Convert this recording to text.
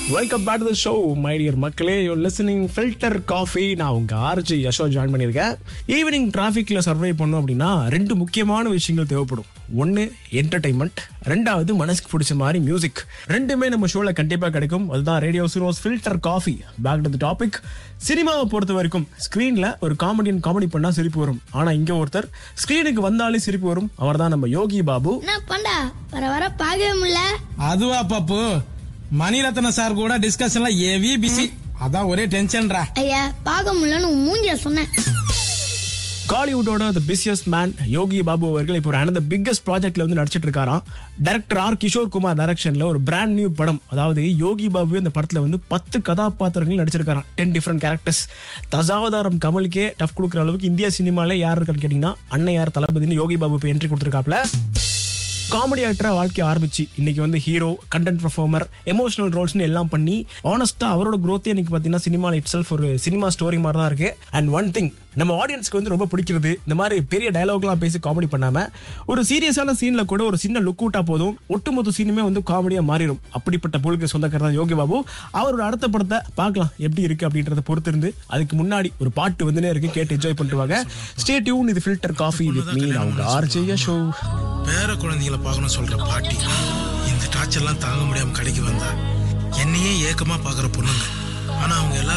welcome back to the show my dear மக்களே you listening filter coffee நான் உங்க RJ Yasho join பண்ணியிருக்கேன் evening டிராஃபிக்ல சர்வை பண்ணோம் அப்படின்னா ரெண்டு முக்கியமான விஷயங்கள் தேவைப்படும் ஒன்று என்டர்டைன்மெண்ட் ரெண்டாவது மனசுக்கு பிடிச்ச மாதிரி மியூசிக் ரெண்டுமே நம்ம ஷோல கண்டிப்பாக கிடைக்கும் அதுதான் ரேடியோ சிரோஸ் filter coffee back to the topic சினிமாவை பொறுத்த வரைக்கும் ஸ்க்ரீனில் ஒரு காமெடியன் காமெடி பண்ணால் சிரிப்பு வரும் ஆனால் இங்கே ஒருத்தர் ஸ்க்ரீனுக்கு வந்தாலே சிரிப்பு வரும் அவர் தான் நம்ம யோகி பாபு என்ன பண்டா வர வர பார்க்கவே முடியல அதுவா பாப்பு மணிரத்ன சார் கூட டிஸ்கஷன்ல ஏவி பிசி அதான் ஒரே டென்ஷன்ரா ஐயா பார்க்க முடியலன்னு உன் மூஞ்சில சொன்னேன் காலிவுட்டோட the busiest man Yogi Babu அவர்கள் இப்போ ஒரு அனந்த பிக்கஸ்ட் ப்ராஜெக்ட்ல வந்து நடிச்சிட்டு இருக்காராம் டைரக்டர் ஆர் கிஷோர் குமார் டைரக்ஷன்ல ஒரு பிராண்ட் நியூ படம் அதாவது யோகி பாபு இந்த படத்துல வந்து பத்து கதாபாத்திரங்கள் நடிச்சிருக்காராம் டென் டிஃப்ரெண்ட் கேரக்டர்ஸ் தசாவதாரம் கமலுக்கே டஃப் கொடுக்குற அளவுக்கு இந்திய சினிமால யார் இருக்கான்னு கேட்டீங்கன்னா அன்னையார் தளபதினு யோகி பாபு இப்போ என்ட்ரி கொடுத்துருக்காப்ல காமெடி ஆக்டரா வாழ்க்கை ஆரம்பிச்சு இன்னைக்கு வந்து ஹீரோ கண்டென்ட் பர்ஃபார்மர் எமோஷனல் ரோல்ஸ்னு எல்லாம் பண்ணி ஆனஸ்டா அவரோட growth இன்னைக்கு பார்த்தீங்கன்னா சினிமா இட் செல்ஃப் ஒரு சினிமா ஸ்டோரி மாதிரி தான் இருக்கு அண்ட் ஒன் திங் நம்ம ஆடியன்ஸ்க்கு வந்து ரொம்ப பிடிக்கிறது இந்த மாதிரி பெரிய டயலாக்லாம் பேசி காமெடி பண்ணாம ஒரு சீரியஸான சீன்ல கூட ஒரு சின்ன லுக் விட்டா போதும் ஒட்டுமொத்த சீனுமே வந்து காமெடியா மாறிடும் அப்படிப்பட்ட பொருளுக்கு சொந்தக்காரர் தான் யோகி பாபு அவரோட அடுத்த படத்தை பார்க்கலாம் எப்படி இருக்கு அப்படின்றத பொறுத்து இருந்து அதுக்கு முன்னாடி ஒரு பாட்டு வந்துனே இருக்கு கேட்டு என்ஜாய் பண்ணிட்டு வாங்க ஸ்டே டியூன் இது ஃபில்டர் காஃபி வித் மீ அவங்க ஆர்ஜே ஷோ பேர குழந்தைகளை பார்க்கணும் சொல்ற பாட்டி இந்த டார்ச்சர்லாம் தாங்க முடியாம கடைக்கு வந்தா என்னையே ஏக்கமா பாக்குற பொண்ணுங்க ஆனா அவங்க எல்லாரும்